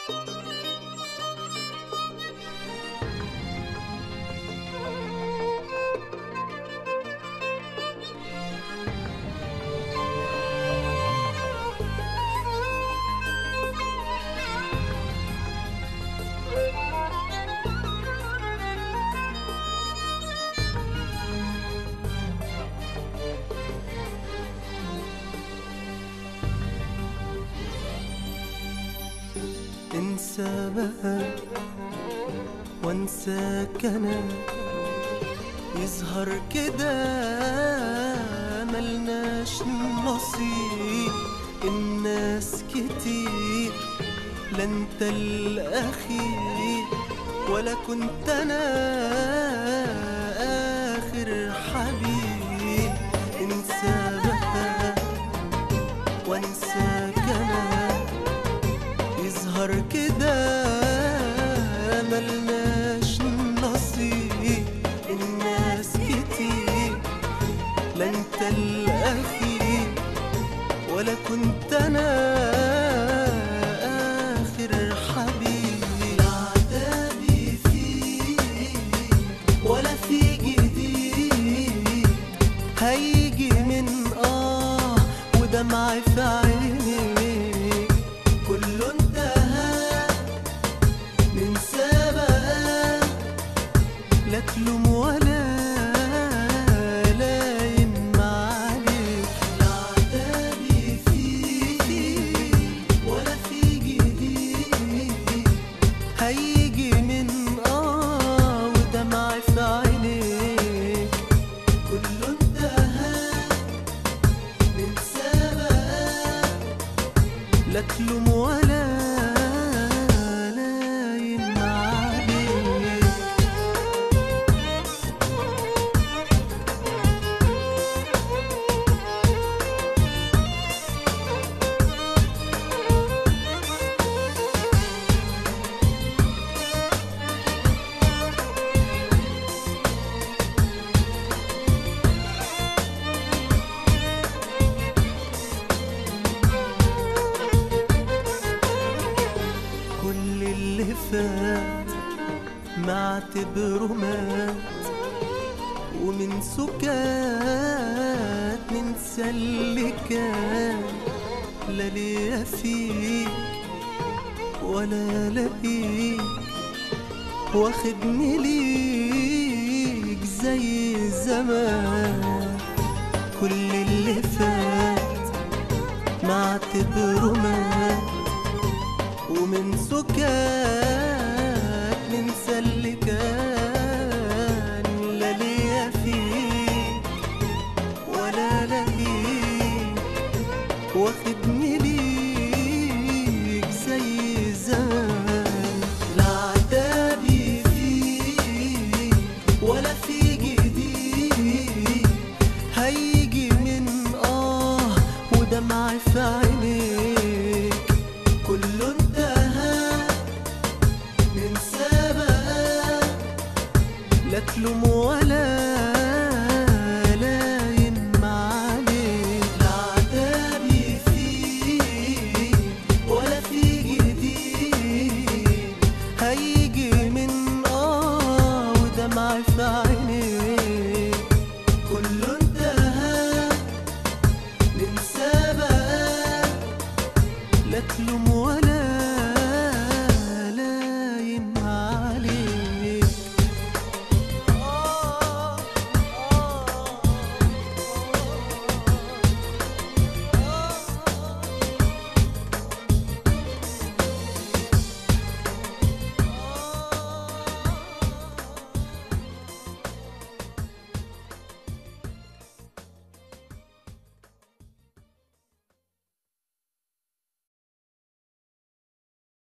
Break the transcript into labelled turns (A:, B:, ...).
A: انسى بقى وانساك انا يظهر كده ملناش نصيب الناس كتير لا انت الاخير ولا كنت انا اخر حبيب انسى بقى وانساك انا يظهر كده ملناش نصيب الناس كتير لا انت الاخير ولا كنت انا اخر حبيب لا عتابي فيك ولا في جديد هيجي من اه ودمع في عيني كله انتهى ننسى بقى لا تلوم ولا لايم عليك لا عتابي فيك ولا في جديد هيجي من اه ودمع في عينيك كله انتهى ننسى بقى لا تلوم ولا لايم عليك كل اللي فات ما اعتبره مات ومن سكات ننسى اللي كان لا ليا فيك ولا لاقيك واخدني ليك زي زمان كل اللي فات ما اعتبره مات ومن سكات ننسى اللي كان لا ليا فيك ولا لاقيك واخدني